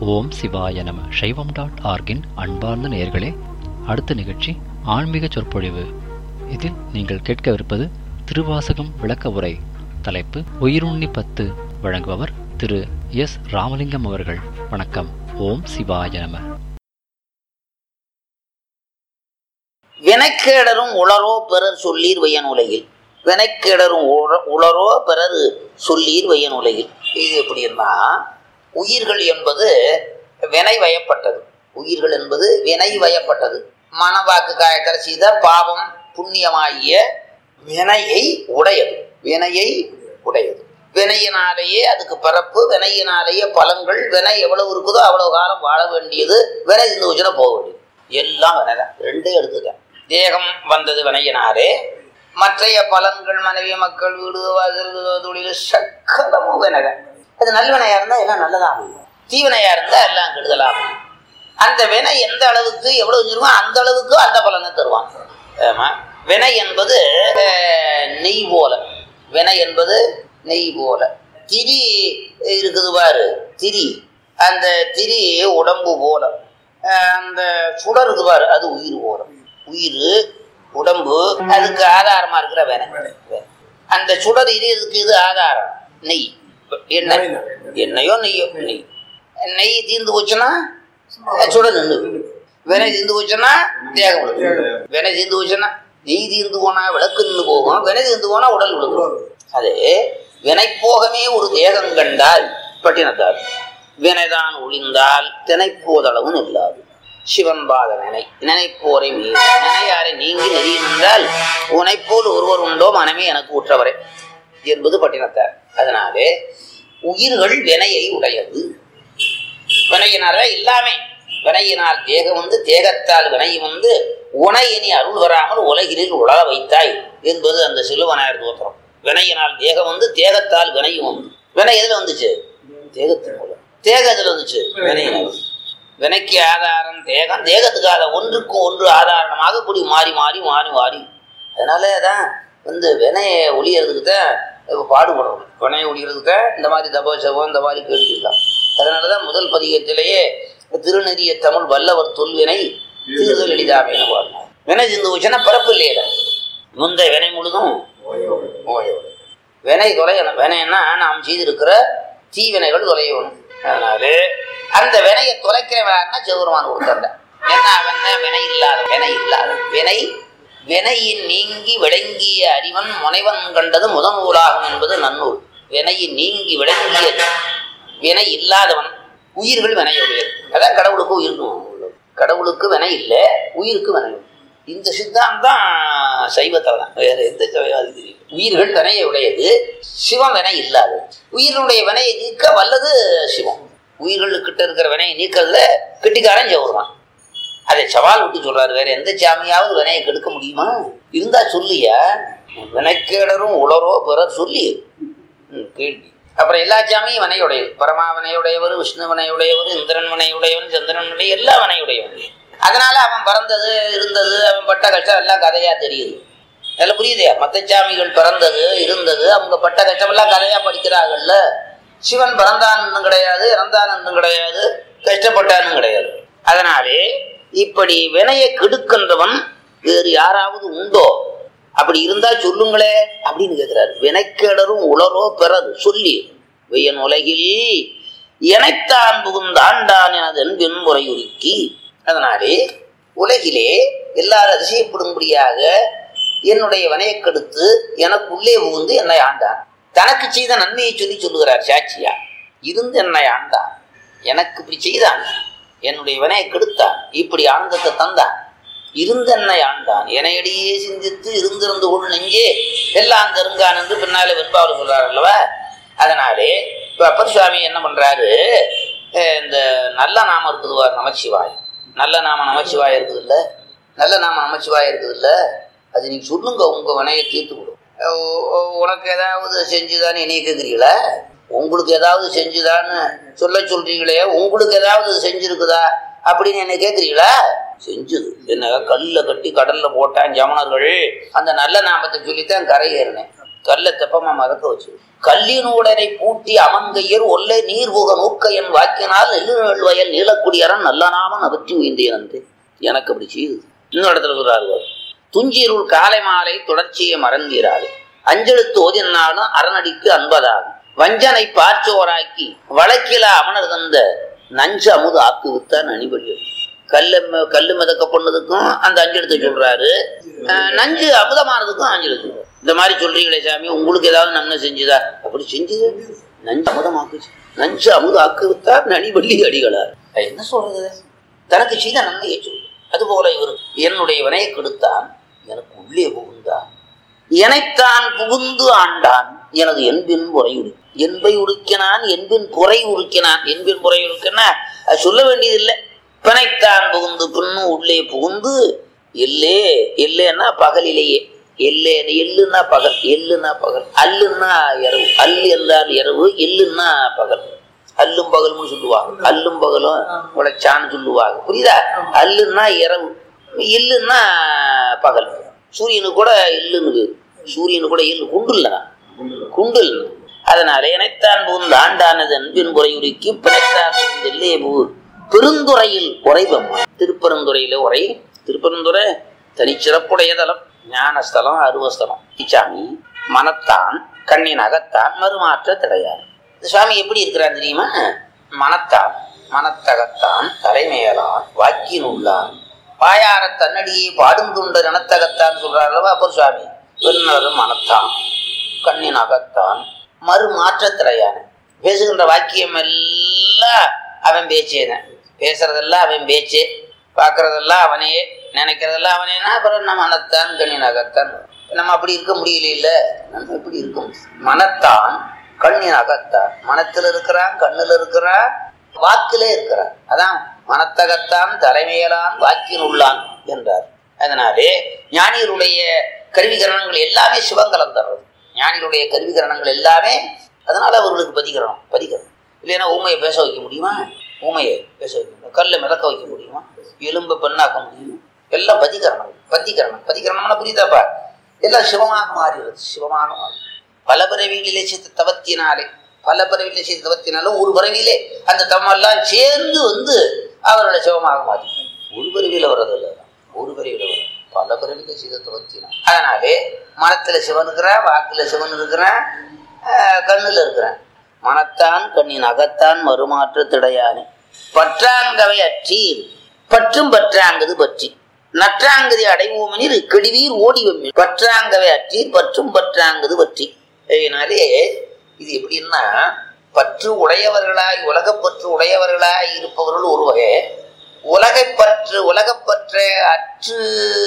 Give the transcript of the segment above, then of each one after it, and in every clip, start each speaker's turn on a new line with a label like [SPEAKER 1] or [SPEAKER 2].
[SPEAKER 1] ஓம் சிவாய நம சைவம் டாட் ஆர்கின் அன்பார்ந்த நேயர்களே அடுத்த நிகழ்ச்சி ஆன்மீக சொற்பொழிவு இதில் நீங்கள் கேட்கவிருப்பது திருவாசகம் விளக்க உரை தலைப்பு உயிருண்ணி பத்து வழங்குபவர் திரு எஸ் ராமலிங்கம் அவர்கள் வணக்கம் ஓம் சிவாய நம
[SPEAKER 2] வினைக்கேடரும் உளரோ பிறர் சொல்லீர் வையன் உலகில் வினைக்கேடரும் உள- உளரோ பிறர் சொல்லீர் வையன் உலகில் இது எப்படின்னா உயிர்கள் என்பது வினை வயப்பட்டது உயிர்கள் என்பது வினை வயப்பட்டது மனவாக்கு காயக்கர செய்த பாவம் புண்ணியமாகிய வினையை உடையது வினையை உடையது வினையினாலேயே அதுக்கு பிறப்பு வினையினாலேயே பலன்கள் வினை எவ்வளவு இருக்குதோ அவ்வளவு காலம் வாழ வேண்டியது வினை இருந்து வச்சுனா போக வேண்டியது எல்லாம் வினைதான் ரெண்டே எடுத்துட்டேன் தேகம் வந்தது வினையினாலே மற்றைய பலன்கள் மனைவி மக்கள் வீடு வாசல் தொழில் சக்கலமும் வினைதான் அது நல்லவினையா இருந்தா எல்லாம் நல்லதாகும் தீவினையா இருந்தா எல்லாம் கெடுதலாகும் அந்த வினை எந்த அளவுக்கு எவ்வளவு செஞ்சிருக்கோ அந்த அளவுக்கு அந்த பலனை தருவான் ஆமா வினை என்பது அஹ், நெய் போல வினை என்பது நெய் போல திரி இருக்குது பாரு திரி அந்த திரி உடம்பு போல அஹ், அந்த சுடர் இருக்குது பாரு அது உயிர் போல உயிர் உடம்பு அதுக்கு ஆதாரமா இருக்கிற வினை வினை. அந்த சுடர் இது இதுக்கு இது ஆதாரம் நெய் எண்ணெய் எண்ணெயோ நெய்யோ நெய் நெய் தீர்ந்து போச்சுன்னா சுடர் நின்று வினை தீர்ந்து போச்சுன்னா தேகம் விழுகும் வினை தீர்ந்து போச்சுன்னா நெய் தீர்ந்து போனா விளக்கு நின்று போகும் வினை தீர்ந்து போனா உடல் விழுகும் அது வினை போகமே ஒரு தேகம் கண்டால் பட்டினத்தார் வினைதான் ஒளிந்தால் தினைப்போதளவும் இல்லாது சிவன் பாத நினை நினைப்போரை மீது நினையாரை நீங்கி நெறி நின்றால் உனைப்போல் ஒருவர் உண்டோ மனமே எனக்கு உற்றவரே என்பது பட்டினத்தார் அதனாலே உயிர்கள் வினையை உடையது வினையினால எல்லாமே வினையினால் தேகம் வந்து தேகத்தால் வினை வந்து உனையினி அருள் வராமல் உலகினில் உலக வைத்தாய் என்பது அந்த சிலுவனாயர் தோற்றம் வினையினால் தேகம் வந்து தேகத்தால் வினையும் வந்து வினை எதுல வந்துச்சு தேகத்தின் மூலம் தேகம் எதுல வந்துச்சு வினையினால் வினைக்கு ஆதாரம் தேகம் தேகத்துக்கு ஆதாரம் ஒன்றுக்கு ஒன்று ஆதாரணமாக இப்படி மாறி மாறி மாறி மாறி அதனால தான் வந்து வினையை ஒளியறதுக்கு தான் இப்ப பாடுபடணும் வினையை ஒளியறதுக்கு தான் இந்த மாதிரி தபோசவம் இந்த மாதிரி கேட்டுக்கலாம் அதனால தான் முதல் பதிகத்திலேயே திருநெறிய தமிழ் வல்லவர் தொல்வினை தீர்தல் எளிதாமைன்னு பாடணும் வினை சிந்து வச்சுன்னா பிறப்பு இல்லையே முந்தை வினை முழுதும் ஓயோடு வினை தொலையணும் வினைன்னா நாம் செய்திருக்கிற தீவினைகள் தொலையணும் அதனால அந்த வினையை தொலைக்கிறவனா சிவபெருமான் கொடுத்தாண்ட ஏன்னா அவன் தான் வினை இல்லாத வினை இல்லாத வினை வினையின் நீங்கி விளங்கிய அறிவன் முனைவன் கண்டது முதன் நூலாகும் என்பது நன்னூல் வினையின் நீங்கி விளங்கிய வினை இல்லாதவன் உயிர்கள் வினையுடையது அதான் கடவுளுக்கு உயிருக்கும் உள்ளது. கடவுளுக்கு வினை இல்லை உயிருக்கு வினை உண்டு. இந்த சித்தாந்தம் சைவத்தில் தான் வேற எந்த சைவாதி தெரியல உயிர்கள் வினையை உடையது சிவம் வினை இல்லாதது உயிரினுடைய வினையை நீக்க வல்லது சிவம் உயிர்களுக்கிட்ட இருக்கிற வினையை நீக்கிறதுல கெட்டிக்காரன் ஜெவருவான் அதை சவால் விட்டு சொல்றாரு வேற எந்த சாமியாவது வினையை கெடுக்க முடியுமா இருந்தா சொல்லியா வினைக்கேடரும் உளரோ பிறர் சொல்லி ம், கேள்வி அப்புறம் எல்லா சாமியும் வினையுடையது பரமா வினையுடையவர் விஷ்ணு வினையுடையவர் இந்திரன் வினையுடையவன் சந்திரன் வினை எல்லா வினையுடையவன் அதனால அவன் பிறந்தது இருந்தது அவன் பட்ட கஷ்டம் எல்லாம் கதையா தெரியுது அதில் புரியுதே மற்ற சாமிகள் பிறந்தது இருந்தது அவங்க பட்ட கஷ்டமெல்லாம் கதையா படிக்கிறாங்கல்ல சிவன் பிறந்தான்னு கிடையாது இறந்தான்னு கிடையாது கஷ்டப்பட்டான்னு கிடையாது அதனாலே இப்படி வினையை கெடுக்கின்றவன் வேறு யாராவது உண்டோ அப்படி இருந்தா சொல்லுங்களே அப்படின்னு கேட்கிறார் வினைக்கேடரும் உளரோ பிறரு சொல்லி வெயன் உலகில் இணைத்தான் புகுந்தாண்டான் எனது என்பென் முறையுறுக்கி அதனாலே உலகிலே எல்லாரும் அதிசயப்படும்படியாக என்னுடைய வினையை கெடுத்து எனக்குள்ளே புகுந்து என்னை ஆண்டான் தனக்கு செய்த நன்மையை சொல்லி சொல்லுகிறார் சாட்சியா இருந்து என்னை ஆண்டான் எனக்கு இப்படி செய்தான் என்னுடைய வினையை கெடுத்தான் இப்படி ஆனந்தத்தை தந்தான் இருந்த என்னை ஆண்டான் எனையடியே சிந்தித்து இருந்திருந்து கொள் நெஞ்சே எல்லாம் தருங்கான் என்று பின்னாலே வெண்பாவில் சொல்றார் அல்லவா அதனாலே இப்ப அப்பர் சுவாமி என்ன பண்றாரு அஹ் இந்த நல்ல நாமம் இருக்குது பாரு நமச்சிவாய் நல்ல நாம நமச்சிவாய் இருக்குது இல்ல நல்ல நாம நமச்சிவாய் இருக்குது இல்ல அது நீங்க சொல்லுங்க உங்க வினையை தீர்த்து விடும் அஹ் உ- உனக்கு ஏதாவது செஞ்சுதான்னு என்னைய கேட்குறீங்களா உங்களுக்கு ஏதாவது செஞ்சுதான்னு சொல்ல சொல்றீங்களே உங்களுக்கு ஏதாவது செஞ்சிருக்குதா அப்படின்னு என்ன கேட்குறீங்களா செஞ்சது என்ன கல்ல கட்டி கடல்ல போட்டான் ஜமனர்கள் அந்த நல்ல நாமத்தை சொல்லித்தான் கரை ஏறினேன் கல்ல தெப்பமா மதக்க வச்சு கல்லினூடனை பூட்டி அமங்கையர் ஒல்லை நீர் புக நூக்கையன் வாக்கினால் நெல்லு வயல் நீலக்குடியரன் நல்ல நாமம் நபற்றி உயிர்ந்தேனந்து எனக்கு அப்படி செய்யுது இன்னொரு இடத்துல சொல்றாரு துஞ்சிருள் காலை மாலை தொடர்ச்சியை மறந்தீராது அஞ்செழுத்து ஓதினாலும் அரணடிக்கு அன்பதாகும் வஞ்சனை பார்ச்சோராக்கி வழக்கில அமனர் தந்த நஞ்சு அமுது ஆக்கு வித்தான் அணிபடியும் கல்லு ம- கல்லு மிதக்க பொண்ணதுக்கும் அந்த அஞ்செழுத்து சொல்றாரு அஹ் நஞ்சு அமுதமானதுக்கும் அஞ்செழுத்து சொல்றாரு. இந்த மாதிரி சொல்றீங்களே சாமி உங்களுக்கு ஏதாவது நன்மை செஞ்சுதா அப்படி செஞ்சுது நஞ்சு அமுதமாக்குச்சு நஞ்சு அமுது ஆக்கு வித்தார் நனிவள்ளி அடிகளார் அது என்ன சொல்றது தனக்கு செய்த நன்மையை சொல்லு அதுபோல இவர் என்னுடைய வினையை கெடுத்தான் எனக்கு உள்ளே புகுந்தான் எனைத்தான் புகுந்து ஆண்டான் எனது என்பின் புரை உரு என்பை உருக்கினான் என்பின் புரை உருக்கினான் என்பின் புரை உருக்கினா அது சொல்ல வேண்டியதில்லை பிணைத்தான் புகுந்து பின்னு உள்ளே புகுந்து எல்லே எல்லேன்னா பகலிலேயே எல்லே எள்ளுன்னா பகல் எள்ளுன்னா பகல் அல்லுன்னா இரவு அல்லு என்றால் இரவு எள்ளுன்னா பகல் அல்லும் பகலும் சொல்லுவாங்க அல்லும் பகலும் உழைச்சான்னு சொல்லுவாங்க புரியுதா அல்லுன்னா இரவு இல்லுன்னா பகல் சூரியனுக்கு கூட இல்லுன்னு பேரு. சூரியனு கூட இல்லு குண்டு இல்லைனா குண்டு இல்லை அதனால இணைத்தான் புகுந்து ஆண்டானது அன்பின் உரையுரிக்கு பிணைத்தான் புகுந்து எல்லையே பூ பெருந்துறையில் உரைபம் திருப்பெருந்துறையில உரை திருப்பெருந்துறை தனிச்சிறப்புடைய தலம் ஞானஸ்தலம் அருவஸ்தலம் சாமி மனத்தான் கண்ணின் அகத்தான் மறுமாற்ற தடையார் இந்த சுவாமி எப்படி இருக்கிறான் தெரியுமா மனத்தான் மனத்தகத்தான் தலைமையலான் வாக்கின் உள்ளான் பாயார தன்னடியை பாடும் துண்ட ரணத்தகத்தான் சொல்றார் அல்லவா அப்பர் சுவாமி வெண்ணரு மனத்தான் கண்ணின் அகத்தான் மறுமாற்றத்திரையான பேசுகின்ற வாக்கியம் எல்லாம் அவன் பேச்சேதான் பேசுறதெல்லாம் அவன் பேச்சே பார்க்கறதெல்லாம் அவனே நினைக்கிறதெல்லாம் அவனேனா அப்புறம் நம்ம மனத்தான் கண்ணின் அகத்தான் நம்ம அப்படி இருக்க முடியல இல்ல நம்ம எப்படி இருக்க முடியும் மனத்தான் கண்ணின் அகத்தான் மனத்துல இருக்கிறான் கண்ணுல இருக்கிறான் வாக்கிலே இருக்கிறான் அதான் மனத்தகத்தான் தலைமையலான் வாக்கின் உள்ளான் என்றார் அதனாலே ஞானியருடைய கருவிகரணங்கள் எல்லாமே சிவங்கலந்தர்றது ஞானிகளுடைய கருவிகரணங்கள் எல்லாமே அதனால அவர்களுக்கு பதிகரணம் பதிகரணம் இல்லைன்னா ஊமையை பேச வைக்க முடியுமா ஊமையை பேச வைக்க முடியும் கல்லை மிதக்க வைக்க முடியுமா எலும்பை பெண்ணாக்க முடியுமா எல்லாம் பதிகரணம் பதிகரணம் பதிகரணம்னா புரியுதாப்பா எல்லாம் சிவமாக மாறிடுது சிவமாக மாறி பல பிறவிகளிலே செய்த தவத்தினாலே பல பிறவியிலே செய்த தவத்தினாலும் ஒரு பிறவியிலே அந்த தவமெல்லாம் சேர்ந்து வந்து அவரோட சிவமாக மாறி ஒரு பிறவியில வர்றதில்ல ஒரு பிறவியில வரும் பல பிறவியில செய்த தவத்தினால் அதனாலே மனத்துல சிவன் இருக்கிறான் வாக்குல சிவன் இருக்கிறான் ஆஹ் கண்ணுல இருக்கிறான் மனத்தான் கண்ணின் அகத்தான் மறுமாற்ற திடையானே பற்றாங்கவை அற்றீர் பற்றும் பற்றாங்கது பற்றி நற்றாங்கதி அடைவோமெனில் கெடுவீர் ஓடி வம்மி பற்றாங்கவை அற்றீர் பற்றும் பற்றாங்கது பற்றி அதனாலே இது எப்படின்னா பற்று உடையவர்களாய் உலகப்பற்று உடையவர்களாய் இருப்பவர்கள் ஒரு வகை உலகைப்பற்று உலகப்பற்ற அற்று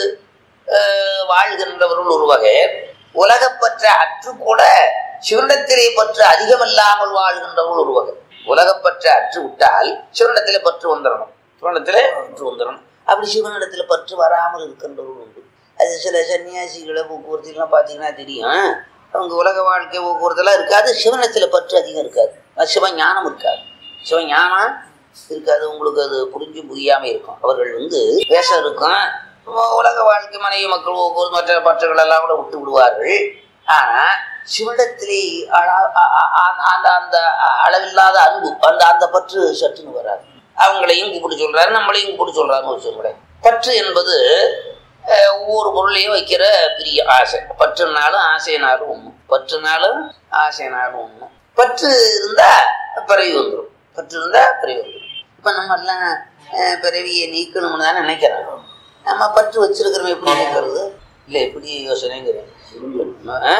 [SPEAKER 2] அஹ், வாழ்கின்றவர்கள் ஒரு வகை உலகப்பற்ற அற்று கூட சிவனிடத்திலே பற்று அதிகமில்லாமல் வாழ்கின்றவர்கள் ஒரு வகை உலகப்பற்ற அற்று விட்டால் சிவனிடத்திலே பற்று வந்துடணும் சிவனிடத்திலே பற்று வந்துடணும் அப்படி சிவனிடத்துல பற்று வராமல் இருக்கின்றவர்கள் உண்டு அது சில சன்னியாசிகளை போக்குவரத்துலாம் பார்த்தீங்கன்னா தெரியும் அவங்க உலக வாழ்க்கை போக்குவரத்துலாம் இருக்காது சிவனத்துல பற்று அதிகம் இருக்காது அது சிவஞானம் இருக்காது சிவஞானம் இருக்காது உங்களுக்கு அது புரிஞ்சு புரியாம இருக்கும் அவர்கள் வந்து வேஷம் இருக்கும் உ- உலக வாழ்க்கை மனைவி மக்கள் போக்குவரத்து மற்ற பற்றுகள் எல்லாம் கூட விட்டு விடுவார்கள் ஆனா சிவனிடத்திலே அள- அ- அ- அ- அந்த அந்த அளவில்லாத அன்பு அந்த அந்த பற்று சற்றுன்னு வராது அவங்களையும் கூப்பிட்டு சொல்றாரு நம்மளையும் கூப்பிட்டு சொல்றாருன்னு வச்சுக்கோங்களேன் பற்று என்பது அஹ், ஒவ்வொரு பொருளையும் வைக்கிற பெரிய ஆசை பற்றுனாலும் ஆசைனாலும் ஒண்ணு பற்றுனாலும் ஆசைனாலும் ஒண்ணு பற்று இருந்தா பிறவி வந்துடும் பற்று இருந்தா பிறவி வந்துடும் இப்ப நம்ம எல்லாம் அஹ், பிறவியை நீக்கணும்னு தான் நினைக்கிறோம் நம்ம பற்று வச்சிருக்கிறோம் எப்படி நீக்கிறது இல்ல எப்படி யோசனைங்கிறேன் ஆ?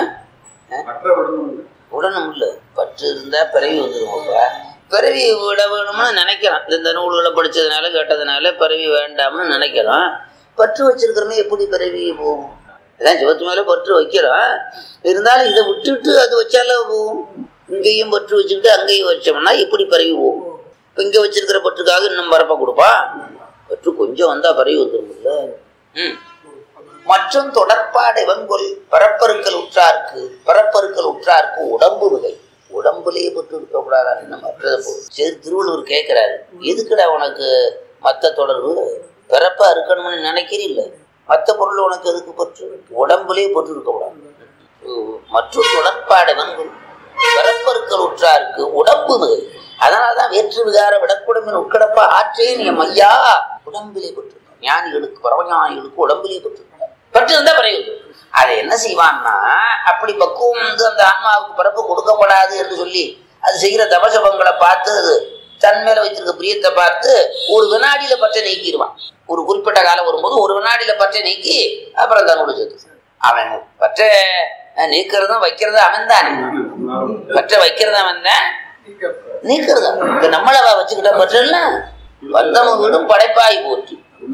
[SPEAKER 2] உடனும் இல்ல பற்று இருந்தா பிறவி வந்துருவோம்ப்பா பிறவி விட வேணும்னு நினைக்கிறோம் இந்த நூல்களை படிச்சதுனால கேட்டதுனால பிறவி வேண்டாம்னு நினைக்கிறோம் பற்று வச்சிருக்கிறோமே எப்படி பிறவி போகும் இதான் சிவத்து மேல பற்று வைக்கிறோம் இருந்தாலும் இதை விட்டுட்டு அது வச்சால போகும் இங்கேயும் பற்று வச்சுக்கிட்டு அங்கேயும் வச்சோம்னா எப்படி பிறவி போகும் இப்போ இங்க வச்சிருக்கிற பற்றுக்காக இன்னும் பரப்ப கொடுப்பா பற்று கொஞ்சம் வந்தா பிறவி வந்துருமில்ல ம் மற்றும் தொடர்பாடை வெங்கொல் பரப்பருக்கள் உற்றார்க்கு பரப்பருக்கள் உற்றார்க்கு உடம்பு மிகை உடம்புலயே பட்டு இருக்க கூடாது நம்ம மற்றதை போ சரி திருவள்ளுவர் கேட்கிறாரு எதுக்குடா உனக்கு மத்த தொடர்பு பிறப்பா இருக்கணும்னு நினைக்கிறீல்ல மத்த பொருள் உனக்கு எதுக்கு பற்று உடம்புலயே பட்டு இருக்க கூடாது மற்றும் தொடர்பாடு வெண்குள் பிறப்பருக்கள் உற்றாருக்கு உடம்பு மிகு அதனாலதான் வேற்று விகார விடக்குடம்பின் உட்கடப்பா ஆற்றேன் என் ஐயா உடம்பிலே பெற்றிருக்கான் ஞானிகளுக்கு பரவஞானிகளுக்கு உடம்பிலே பெற்றிருக்கான் பெற்றிருந்தா பிறகு அதை என்ன செய்வான்னா அப்படி பக்குவம் வந்து அந்த ஆன்மாவுக்கு பிறப்பு கொடுக்கப்படாது என்று சொல்லி அது செய்கிற தபசபங்களை பார்த்து அது தன் மேல வச்சிருக்க பிரியத்தை பார்த்து ஒரு வினாடியில பற்றை நீக்கிடுவான் ஒரு குறிப்பிட்ட காலம் வரும்போது ஒரு வினாடியில பற்றை நீக்கி அப்புறம் தன்னோட சேர்த்து அவன் பற்றை நீக்கிறதும் வைக்கிறதும் அவன் தானே பற்றை வைக்கிறது அவன் தான் நீக்கிறதா இப்ப நம்மளவா வச்சுக்கிட்ட பற்றல்ல வந்தமும் வீடும் படைப்பாய் போற்றி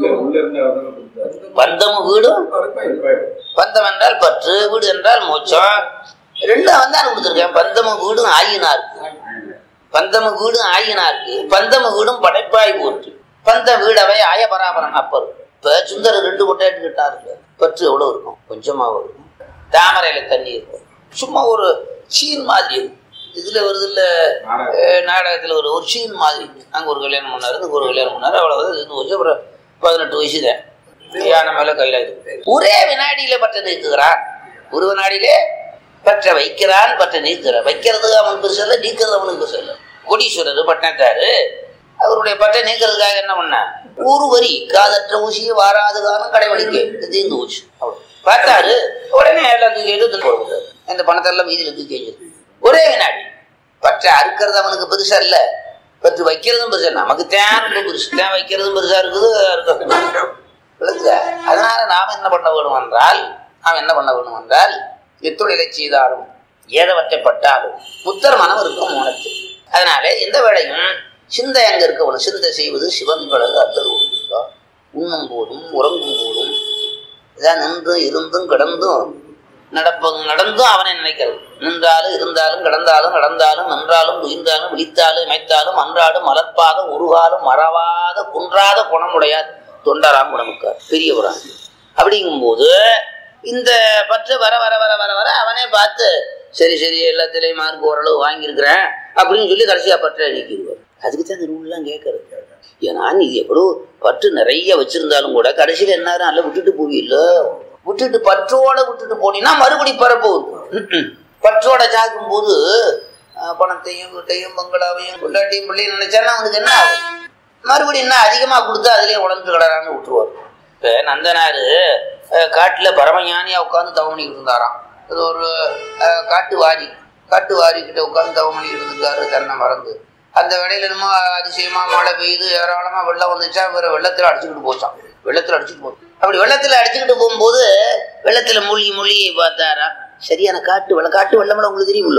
[SPEAKER 2] வந்தமும் வீடும் பந்தம் என்றால் பற்று வீடு என்றால் மோட்சம் ரெண்டும் அவன் தான் கொடுத்துருக்கேன் பந்தமும் வீடும் ஆயினாருக்கு பந்தமு வீடும் ஆயினாருக்கு பந்தமு வீடும் படைப்பாய் போற்று பந்த வீடவை ஆய பராபரன் அப்பர் இப்ப சுந்தர் ரெண்டு கொட்டாயிட்டு கிட்டாரு பற்று எவ்வளவு இருக்கும் கொஞ்சமா இருக்கும் தாமரையில தண்ணி இருக்கும் சும்மா ஒரு சீன் மாதிரி இருக்கும் இதுல வருது இல்ல அஹ், நாடகத்துல ஒரு ஒரு சீன் மாதிரி அங்க ஒரு கல்யாணம் பண்ணாரு இங்க ஒரு கல்யாணம் பண்ணாரு அவ்வளவு இது வச்சு அப்புறம் பதினெட்டு வயசு தான் யானை மேல கையில இது ஒரே வினாடியில பற்ற நீக்குகிறான் ஒரு வினாடியிலே பற்ற வைக்கிறான் பற்ற நீக்கிறான் வைக்கிறது அவன் பெருசு இல்லை நீக்கிறது அவனுக்கு பெருசு இல்லை கோடீஸ்வரர் பட்டினத்தாரு அவருடைய பற்றை நீக்கிறதுக்காக என்ன பண்ண ஒரு வரி காதற்ற ஊசியை வாராது காலம் கடைவழிக்க தீர்ந்து ஊசி அவ்வளவு பார்த்தாரு உடனே எல்லாம் தூக்கி எடுத்து போடுறது இந்த பணத்தை எல்லாம் வீதியில தூக்கி வச்சிருக்கு ஒரே வினாடி பற்றை அறுக்கிறது அவனுக்கு பெருசா இல்ல பற்று வைக்கிறதும் பெருசா இல்ல. நமக்கு தேன் ரொம்ப பெருசு தேன் வைக்கிறதும் பெருசா இருக்குது அறுக்கிறது விளக்குதா? அதனால நாம் என்ன பண்ண வேணும் என்றால் நாம் என்ன பண்ண வேணும் என்றால் எத்தொழிலை செய்தாலும் ஏதவற்றைப்பட்டாலும் புத்தர் மனம் இருக்கும் மோனத்தில் அதனால எந்த வேளையும் சிந்தை அங்க இருக்கணும் சிந்தை செய்வது சிவன்களது அல்லது உண்டுள்ளா உண்ணும் போதும் உறங்கும் போதும் இதான் நின்றும் இருந்தும் கிடந்தும் நடப்பதும் நடந்தும் அவனை நினைக்கிறது நின்றாலும் இருந்தாலும் கிடந்தாலும் நடந்தாலும் நின்றாலும் உயிர்ந்தாலும் விழித்தாலும் இமைத்தாலும் அன்றாடும் மலர்ப்பாத உருகாலும் மறவாத குன்றாத குணமுடையார் தொண்டராம் குணமுக்கார் பெரியவரான் அப்படிங்கும்போது இந்த பற்று வர வர வர வர வர அவனே பார்த்து சரி சரி எல்லாத்துலேயும் மார்க் ஓரளவு வாங்கியிருக்கிறேன் அப்படின்னு சொல்லி கடைசியா பற்றை நீக்கிடுவார் அதுக்கு தான் இந்த ரூல்லாம் கேட்கறது ஏன்னா நீ எவ்வளோ பற்று நிறைய வச்சிருந்தாலும் கூட கடைசியில் என்ன அல்ல விட்டுட்டு போவில்ல விட்டுட்டு பற்றோட விட்டுட்டு போனீங்கன்னா மறுபடி பரப்போகுது பற்றோட சாக்கும் போது பணத்தையும் வீட்டையும் பங்களாவையும் கொண்டாட்டியும் பிள்ளையும் நினைச்சானா அவனுக்கு என்ன ஆகும் மறுபடியும் என்ன அதிகமா கொடுத்தா அதுலயே உடஞ்சு கிடறான்னு விட்டுருவார் இப்ப நந்தனாரு அஹ், காட்டுல பரமஞானியா உட்காந்து தவம் பண்ணிக்கிட்டு இருந்தாராம் இது ஒரு அஹ், காட்டு வாரி காட்டு வாரி கிட்ட உட்காந்து தவம் பண்ணிக்கிட்டு இருந்தாரு தன்னை மறந்து அந்த வேலையில என்னமோ அதிசயமா மழை பெய்யுது ஏராளமா வெள்ளம் வந்துச்சா வேற வெள்ளத்துல அடிச்சுக்கிட்டு போச்சான் வெள்ளத்துல அடிச்சுட்டு போச்சு அப்படி வெள்ளத்துல அடிச்சுக்கிட்டு போகும்போது வெள்ளத்துல மூழ்கி மூழ்கி பார்த்தாரா சரியான காட்டு வெள்ளம் காட்டு வெள்ளமெல்லாம் உங்களுக்கு தெரியுமில்ல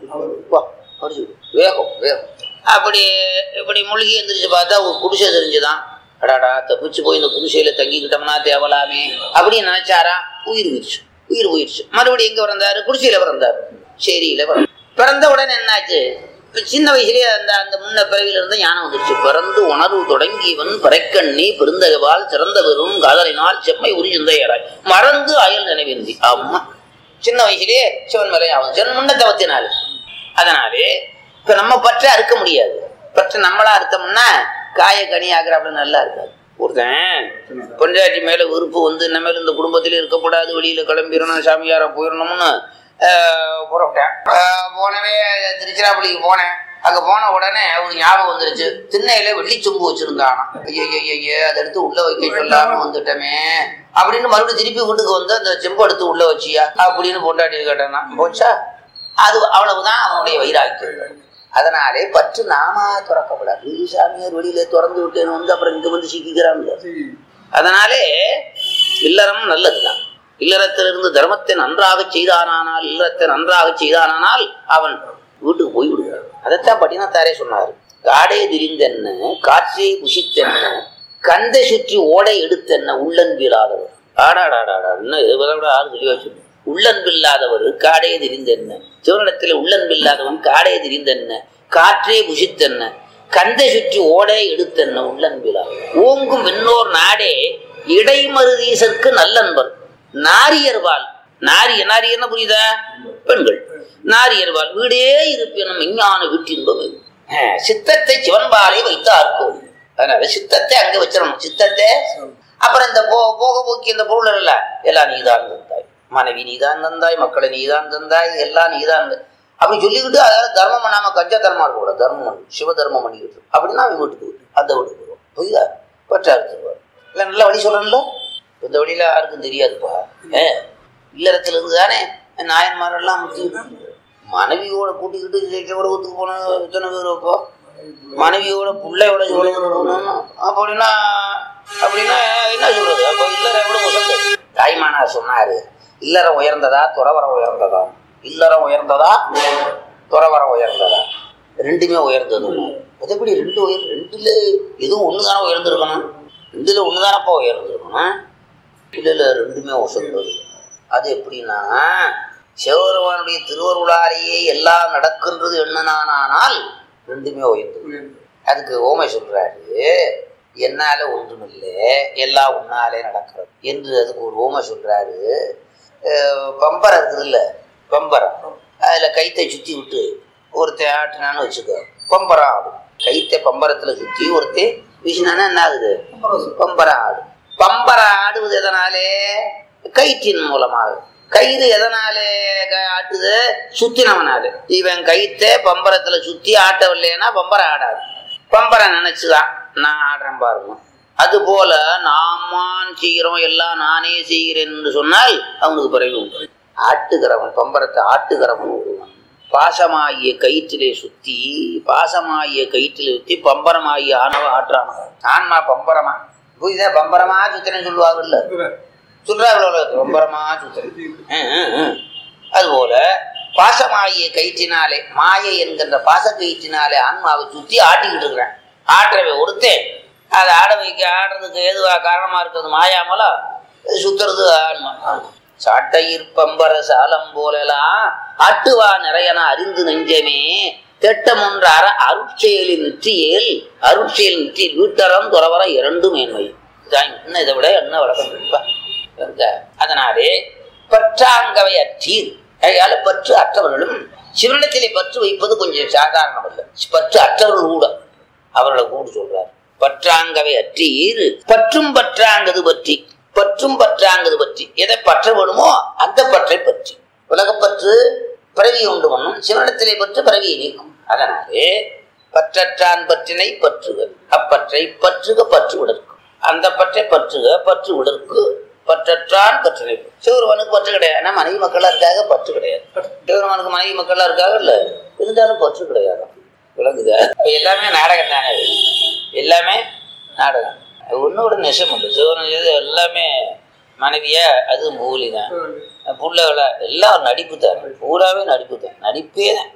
[SPEAKER 2] வா, அடிச்சு விடு. வேகம் வேகம் அப்படி இப்படி மூழ்கி எந்திரிச்சு பார்த்தா ஒரு குடிசை தெரிஞ்சுதான் அடாடா தப்பிச்சு போய் இந்த குடிசையில தங்கிக்கிட்டோம்னா தேவலாமே அப்படின்னு நினைச்சாரா உயிர் போயிடுச்சு உயிர் போயிடுச்சு மறுபடியும் எங்க பிறந்தாரு குடிசையில பிறந்தாரு சரியில பிறந்தாரு. பிறந்த உடனே என்னாச்சு இப்ப சின்ன வயசுலயே அந்த அந்த முன்ன பிறவில இருந்து ஞானம் வந்துருச்சு பிறந்து உணர்வு தொடங்கியவன் பறைக்கண்ணி பெருந்தகவால் சிறந்த பெரும் காதலினால் செம்மை உரி சிந்தையராய் மறந்து அயல் நினைவிந்தி ஆமா சின்ன வயசுலயே சிவன் மேலே அவன் சிவன் முன்ன தவத்தினால அதனாலே இப்ப நம்ம பற்ற அறுக்க முடியாது பற்ற நம்மளா அறுத்தோம்னா காய கனி ஆகிறாப்புல நல்லா இருக்காது ஒருத்தன் பொண்டாட்டி மேல விருப்பு வந்து நம்ம மேல இந்த குடும்பத்திலே இருக்கக்கூடாது வெளியில கிளம்பிடணும் சாமியாரா போயிடணும்னு ஆஹ், புறப்பட்டேன் ஆஹ், போனவே திருச்சிராப்பள்ளிக்கு போனேன் அங்க போன உடனே ஒரு ஞாபகம் வந்துருச்சு திண்ணையில வெள்ளி சொம்பு வச்சிருந்தானா ஐயோ ஐயோ அதை எடுத்து உள்ள வைக்க சொல்லாம வந்துட்டோமே அப்படின்னு மறுபடியும் திருப்பி வீட்டுக்கு வந்து அந்த செம்பு எடுத்து உள்ள வச்சியா அப்படின்னு பொண்டாட்டி கேட்டேன்னா போச்சா அது அவ்வளவுதான் அவனுடைய வைராக்கியம் அதனாலே பற்று நாமா துறக்கப்படாது இது சாமியார் வெளியில திறந்து விட்டேன்னு வந்து அப்புறம் இங்க வந்து சிக்கிக்கிறாங்க அதனாலே இல்லறம் நல்லதுதான் இல்லறத்திலிருந்து தர்மத்தை நன்றாக செய்தானானால் இல்லறத்தை நன்றாக செய்தானானால் அவன் வீட்டுக்கு போய் விடுவான் அதைத்தான் பட்டினத்தாரே சொன்னார் காடே திரிந்தென்ன காற்றே புசித்தென்ன கந்தை சுற்றி ஓடை எடுத்தென்ன உள்ளன்பில்லாதவர் ஆடாடாடாடா இன்னும் இதை விட விட ஆறு தெளிவா சொல்லு உள்ளன்பில்லாதவர் காடே திரிந்தென்ன சிவனிடத்தில் உள்ளன்பில்லாதவன் காடே திரிந்தென்ன காற்றே புசித்தென்ன கந்தை சுற்றி ஓடை எடுத்தென்ன உள்ளன்பிலா ஓங்கும் விண்ணோர் நாடே இடைமருதீசற்கு நல்லன்பர் நாரியர்வாள் நாரிய நாரியர்னா புரியுதா பெண்கள் நாரியர்வாள் வீடே இருப்பினும் விஞ்ஞான வீட்டின்பம் இது. ஆஹ், சித்தத்தை சிவன்பாலை வைத்து ஆர்க்கும் அதனால சித்தத்தை அங்க வச்சிடணும் சித்தத்தை அப்புறம் இந்த போ போக போக்கி இந்த பொருள் இல்ல எல்லாம் நீதான் இருந்தாய் மனைவி நீதான் தந்தாய் மக்களை நீதான் தந்தாய் எல்லாம் நீதான் தந்தாய். அப்படி சொல்லிக்கிட்டு அதால தர்மம் பண்ணாம கஞ்ச தர்மம் இருக்கக்கூடாது தர்மம் பண்ணு, சிவ தர்மம் பண்ணிக்கிட்டு இருக்கு. அப்படின்னா அவன் வீட்டுக்கு போயிரு. அந்த வீட்டுக்கு போயிடும் புரியுதா பற்றா எடுத்துருவார் இல்லை நல்ல வழி சொல்றேன்ல இந்த வழியில யாருக்கும் தெரியாதுப்பா ஏ இல்லறத்துல இருந்து தானே நாயன்மாரெல்லாம் முத்தி மனைவியோட கூட்டிக்கிட்டு சிவலோகத்துக்கு போன எத்தனை பேர் இப்போ மனைவியோட பிள்ளையோட சிவலோகத்துக்கு போகணும் அப்படின்னா அப்படின்னா என்ன சொல்றது அப்போ இல்லற எவ்வளவு உசந்தது தாய்மானார் சொன்னாரு இல்லறம் உயர்ந்ததா துறவரம் உயர்ந்ததா இல்லறம் உயர்ந்ததா துறவரம் உயர்ந்ததா ரெண்டுமே உயர்ந்தது அது எப்படி ரெண்டு உயர் ரெண்டுல எதுவும் ஒன்று தானே உயர்ந்திருக்கணும் ரெண்டுல ஒன்று தானப்பா உயர்ந்திருக்கணும் இல்லை இல்லை ரெண்டுமே உசந்தது அது எப்படின்னா சிவபெருமானுடைய திருவருளாலேயே எல்லாம் நடக்கின்றது என்னனானால் ரெண்டுமே உயர்ந்தது அதுக்கு ஓமை சொல்றாரு என்னால ஒன்றுமில்லை எல்லாம் உன்னாலே நடக்கிறது என்று அதுக்கு ஒரு ஓமை சொல்றாரு அஹ் பம்பரம் இருக்குது இல்ல பம்பரம் அதுல கைத்தை சுத்தி விட்டு ஒருத்தன் ஆட்டினான்னு வச்சுக்கோ பம்பரம் ஆடும் கைத்தை பம்பரத்துல சுத்தி ஒருத்தன் வீசினானா என்ன ஆகுது பம்பரம் ஆடும் பம்பரம் ஆடுவது எதனாலே கயிற்றின் மூலமாக கயிறு எதனாலே க- ஆட்டுது சுத்தினவனால இவன் கைத்தை பம்பரத்துல சுத்தி ஆட்டவில்லைன்னா பம்பரம் ஆடாது பம்பரம் நினைச்சுதான் நான் ஆடுறேன் பாருங்க அது போல நாமான் செய்கிறோம் எல்லாம் நானே செய்கிறேன் என்று சொன்னால் அவனுக்கு பிறகு உண்டு ஆட்டுகிறவன் பம்பரத்தை ஆட்டுகிறவன் ஒருவன் பாசமாகிய கயிற்றிலே சுத்தி பாசமாகிய கயிற்றிலே சுத்தி பம்பரமாகிய ஆணவ ஆற்றான ஆன்மா பம்பரமா புரியுதா பம்பரமா சுத்திரன் சொல்லுவாங்கல்ல சொல்றாங்களோ பம்பரமா சுத்திரன் அதுபோல பாசமாகிய கயிற்றினாலே மாயை என்கின்ற பாச கயிற்றினாலே ஆன்மாவை சுத்தி ஆட்டிக்கிட்டு இருக்கிறேன் ஆட்டுறவை ஒருத்தன் அதை ஆட வைக்க ஆடுறதுக்கு ஏதுவா காரணமா இருக்கிறது மாயாமலா சுத்துறது ஆன்மா சாட்டையிற் பம்பர சாலம் போலலாம் ஆட்டுவா நிறையன அறிந்து நெஞ்சமே திட்டம் ஒன்று அற அருட்செயலின் நெற்றியேல் அருட்செயல் நெற்றியில் வீட்டறம் துறவர இரண்டும் மேன்மை இதான் இன்னும் இதை விட என்ன வழக்கம் இருப்பா இந்த அதனாலே பற்றாங்கவை அற்றீர் அதனால பற்று அற்றவர்களும் சிவனிடத்திலே பற்று வைப்பது கொஞ்சம் சாதாரணம் அல்ல பற்று அற்றவர்கள் கூட அவர்களை கூட சொல்றார் பற்றாங்கவை அற்றீர் பற்றும் பற்றாங்கது பற்றி பற்றும் பற்றாங்கது பற்றி எதை பற்ற வேணுமோ அந்த பற்றை பற்றி உலகப்பற்று பிறவியை உண்டு பண்ணும் சிவனிடத்திலே பற்று பிறவியை நீக்கும் அதனாலே பற்றற்றான் பற்றினை பற்றுக அப்பற்றை பற்றுக பற்று விடற்கு அந்த பற்றை பற்றுக பற்று விடற்கு பற்றற்றான் பற்றினை சிவருவனுக்கு பற்று கிடையாது ஆனா மனைவி மக்களா இருக்காக பற்று கிடையாது சிவருவனுக்கு மனைவி மக்களா இருக்காக இல்ல இருந்தாலும் பற்று கிடையாது விளங்குதா இப்ப எல்லாமே நாடகம் தானே இது. எல்லாமே நாடகம் ஒன்னோட நெசம் உண்டு சிவன் இது எல்லாமே மனைவியா அது மூலி தான் புள்ளவள எல்லாம் நடிப்பு தான் பூராவே நடிப்பு தான் நடிப்பே தான்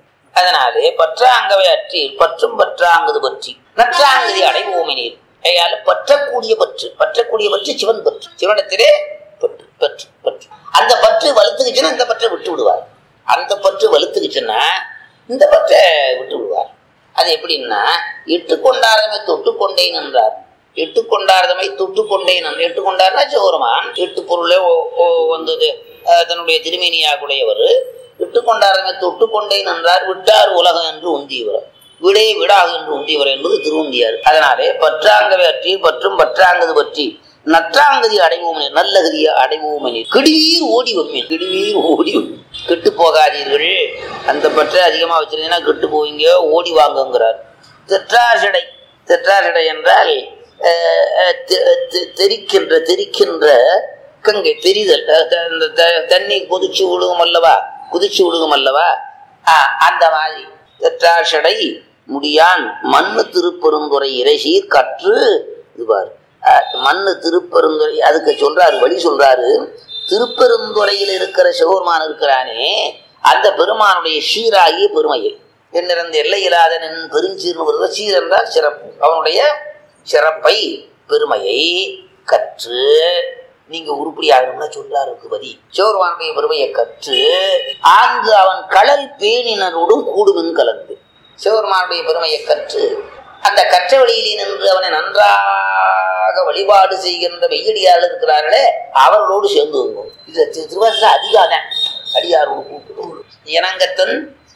[SPEAKER 2] அதனாலே பற்றாங்கவை அற்றி பற்றும் பற்றாங்கது பற்றி நற்றாங்கதி அடைவோமினீர் கையால பற்றக்கூடிய பற்று பற்றக்கூடிய பற்று சிவன் பற்று சிவனிடத்திலே பற்று பற்று பற்று அந்த பற்று வலுத்துக்குச்சுன்னா இந்த பற்றை விட்டு விடுவார் அந்த பற்று வலுத்துக்குச்சுன்னா இந்த பற்றை விட்டு விடுவார் அது எப்படின்னா இட்டு கொண்டாரதமை தொட்டு கொண்டேன் என்றார் இட்டு கொண்டாரதமை தொட்டு கொண்டேன் என்று இட்டு கொண்டார்னா சோருமான் எட்டு பொருளே ஓ- ஓ- வந்தது அஹ், தன்னுடைய திருமேனியாகுடையவர் இட்டு கொண்டாரதமை தொட்டு கொண்டேன் என்றார் விட்டார் உலகம் என்று உந்தியவர் விடே விடாது என்று உந்தியவர் என்பது திருவுந்தியார் அதனாலே பற்றாங்கவை அற்றி பற்றும் பற்றாங்கது பற்றி நற்றாங்கதி அடைவோம் நல்லகதியை அடைவோம் கிடுவீர் ஓடி வைப்பேன் கிடுவீர் ஓடி வைப்பேன். கெட்டு போகாதீர்கள் அந்த பற்றை அதிகமா வச்சிருந்தீங்கன்னா கெட்டு போவீங்க ஓடி வாங்குங்கிறார் தெற்றாசடை தெற்றாசடை என்றால் அஹ், அஹ், தெ- தெ- தெரிக்கின்ற தெரிக்கின்ற கங்கை தெரிதல் அஹ், த- இந்த த- தண்ணி கொதிச்சு விழுகும் அல்லவா குதிச்சு விழுகும் அல்லவா ஆஹ், அந்த மாதிரி தெற்றாசடை முடியான் மண்ணு திருப்பெருந்துறை இறைசீர் கற்று இதுவார் மண்ணு திருப்பெருந்துறை அதுக்கு சொல்றாரு வழி சொல்றாரு திருப்பெருந்துறையில் இருக்கிற சிவபெருமான் இருக்கிறானே அந்த பெருமானுடைய சீராகிய பெருமையை என்னிறந்த எல்லையில்லாத நின் பெருஞ்சீர்னு வருவது சீர் என்றால் சிறப்பு அவனுடைய சிறப்பை பெருமையை கற்று நீங்க உருப்படி ஆகணும்னா சொல்றாரு பதி சிவபெருமானுடைய பெருமையை கற்று ஆங்கு அவன் கடல் பேணினரோடும் கூடுமின் கலந்து சிவபெருமானுடைய பெருமையை கற்று அந்த கற்ற வழியிலே நின்று அவனை நன்றாக வழிபாடு செய்கின்ற வெய்யடியார்கள் இருக்கிறார்களே அவர்களோடு சேர்ந்து வருவோம் இது திரு- திருவாசகம் அதிகாதான் அடியாரோடு கூப்பிட்டு இனங்கத்தன்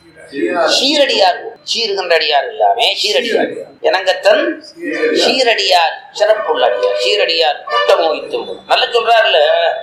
[SPEAKER 2] சீரடியார் சீருகின்ற அடியார் இல்லாமே சீரடியார் இனங்கத்தன் சீரடியார் சிறப்புள்ள அடியார் சீரடியார் கூட்டம் வைத்தும் நல்லா சொல்றாருல்ல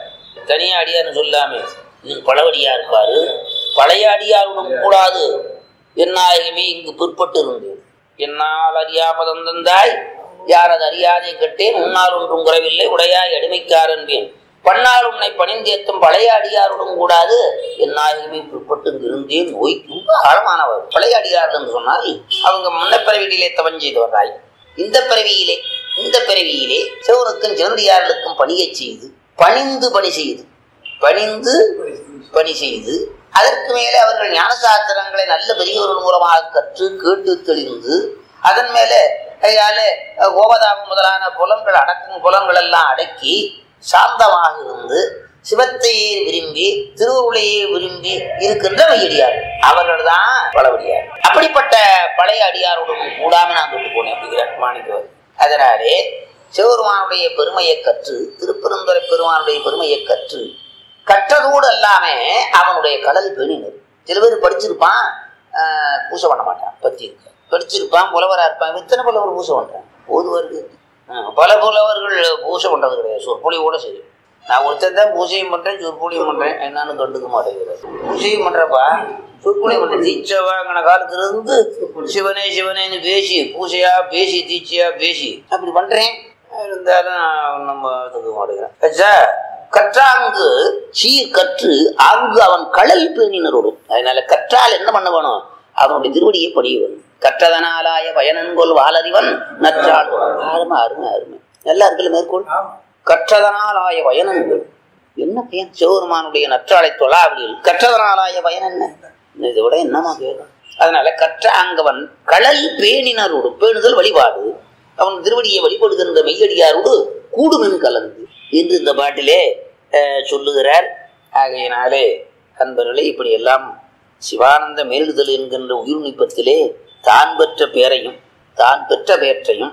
[SPEAKER 2] தனியா அடியார்னு சொல்லாமே இது பழவடியா இருப்பாரு பழைய அடியாருடன் கூடாது என்னாயகமே இங்கு பிற்பட்டு இருந்தேன் என்னால் அறியாபதம் தந்தாய் யார் அது அறியாதே கட்டேன் உன்னால் ஒன்றும் குறைவில்லை உடையாய் அடிமைக்கார் என்பேன் பன்னால் உன்னை பணிந்தேத்தும் பழைய அடியாருடன் கூடாது என் நாயகமே பிற்பட்டு இங்கு இருந்தேன் நோய் ரொம்ப ஆழமானவர் பழைய அடியார் என்று சொன்னால் அவங்க முன்ன பிறவியிலே தவம் செய்தவராய் இந்த பிறவியிலே இந்த பிறவியிலே சிவனுக்கும் சிவனடியார்களுக்கும் பணியை செய்து பணிந்து பணி செய்து பணிந்து பணி செய்து அதற்கு மேலே அவர்கள் ஞானசாஸ்திரங்களை நல்ல பெரியவர்கள் மூலமாக கற்று கேட்டு தெளிந்து அதன் மேலே கையாலே அஹ், கோபதாபம் முதலான புலன்கள் அடக்கும் புலன்கள் எல்லாம் அடக்கி சாந்தமாக இருந்து சிவத்தையே விரும்பி திருவுருளையே விரும்பி இருக்கின்ற மையடியார் அவர்கள் தான் பழவடியார் அப்படிப்பட்ட பழைய அடியாருடன் கூடாம நான் விட்டு போனேன் அப்படிங்கிறார் மாணிக்கவர் அதனாலே சிவபெருமானுடைய பெருமையை கற்று திருப்பெருந்துறை பெருமானுடைய பெருமையை கற்று கற்றதோடு அல்லாம அவனுடைய கடல் பேணினர் சில பேர் படிச்சிருப்பான் ஆஹ், பூசை பண்ண மாட்டான் பத்தி இருக்க படிச்சிருப்பான் புலவரா இருப்பான் இத்தனை புலவர் பூசை பண்றான் ஓதுவருக்கு ஆஹ், பல புலவர்கள் பூசை பண்றது கிடையாது சொற்பொழிவோட சரி நான் ஒருத்தன் தான் பூஜையும் பண்றேன் சொற்பொழியும் பண்றேன் என்னன்னு கண்டுக்க மாட்டேங்கிறது பூஜையும் பண்றப்பா சொற்பொழியும் பண்றேன் தீட்சை வாங்கின காலத்துல இருந்து சிவனே சிவனேன்னு பேசி பூஜையா பேசி தீட்சையா பேசி அப்படி பண்றேன் இருந்தாலும் நம்ம இதுக்க மாட்டேங்கிறேன் ஆச்சா கற்றாங்கு சீர் கற்று அங்கு அவன் கடல் பேணினரோடும் அதனால கற்றால் என்ன பண்ண வேணும் அவனுடைய திருவடியை பணிய வேணும் கற்றதனாலாய பயனன்கொள் வாலறிவன் நற்றாள் அருமை அருமை அருமை நல்லா இருக்குல்ல மேற்கோள் கற்றதனாலாய பயனன்கள் என்ன பயன் சிவபெருமானுடைய நற்றாளை தொழாவிடில் கற்றதனாலாய பயன் என்ன இதை விட என்னமா கேட்கும் அதனால கற்ற அங்கவன் கடல் பேணினரோடு பேணுதல் வழிபாடு அவன் திருவடியை வழிபடுகின்ற மெய்யடியாரோடு கூடுமென் கலந்து என்று இந்த பாட்டிலே அஹ், சொல்லுகிறார் ஆகையினாலே அன்பர்களே இப்படி எல்லாம் சிவானந்த மேலிடுதல் என்கின்ற உயிர்நுட்பத்திலே தான் பெற்ற பேரையும் தான் பெற்ற பேற்றையும்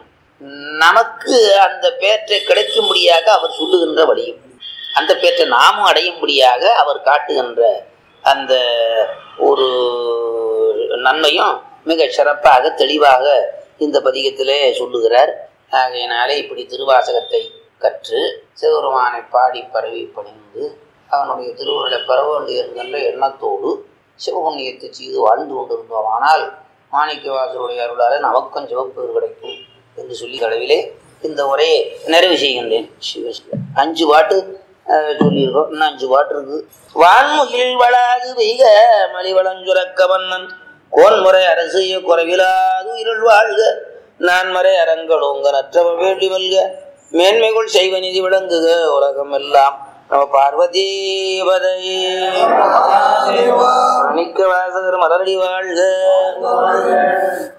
[SPEAKER 2] நமக்கு அந்த பேற்றை கிடைக்கும்படியாக அவர் சொல்லுகின்ற வழியும் அந்த பேற்றை நாமும் அடையும்படியாக அவர் காட்டுகின்ற அந்த ஒரு நன்மையும் மிக சிறப்பாக தெளிவாக இந்த பதிகத்திலே சொல்லுகிறார் ஆகையினாலே இப்படி திருவாசகத்தை கற்று சிவபெருமானை பாடி பரவி பணிந்து அவனுடைய திருவுருளை பெற வேண்டிய என்கின்ற எண்ணத்தோடு சிவபுண்ணியத்தை செய்து வாழ்ந்து கொண்டிருந்தோமானால் மாணிக்கவாசருடைய அருளாலே நமக்கும் சிவப்பேறு கிடைக்கும் என்று சொல்லி அளவிலே இந்த உரையை நிறைவு செய்கின்றேன் சிவ சிவ. அஞ்சு பாட்டு அஹ், சொல்லியிருக்கோம் இன்னும் அஞ்சு பாட்டு இருக்கு வான்முகில் வளாது பெய்க மலிவளஞ்சுரக்க வண்ணன் கோன்முறை அரசு குறைவிலாது இருள் வாழ்க நான்மறை அரங்கடோங்க நற்றவ வேண்டி மல்க மேன்மைகள் செய்வ நிதி விளங்குக உலகம் எல்லாம் நம பார்வதீபதை மாணிக்க வாசகர் மலரடி வாழ்க